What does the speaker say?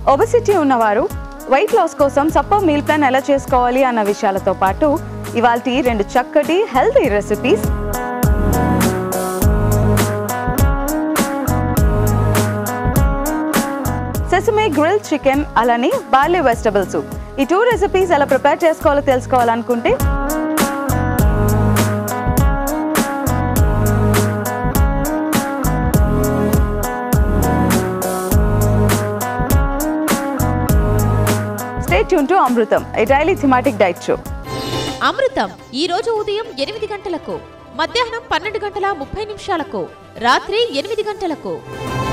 obesity ఉన్నవారు weight loss కోసం supper meal plan ఎలా చేసుకోవాలి అన్న విషయాలతో పాటు ఇవాళ రెండు చక్కటి healthy recipes sesame grill chicken అలానే బార్లీ వెజిటబుల్ సూప్ ఈ టూ రెసిపీస్ ఎలా ప్రిపేర్ చేసుకోవాలో తెలుసుకోవాలనుకుంటే stay tune to Amrutham a daily thematic diet show Amrutham ఈ రోజు ఉదయం ఎనిమిది గంటలకు మధ్యాహ్నం పన్నెండు గంటల ముప్పై నిమిషాలకు రాత్రి ఎనిమిది గంటలకు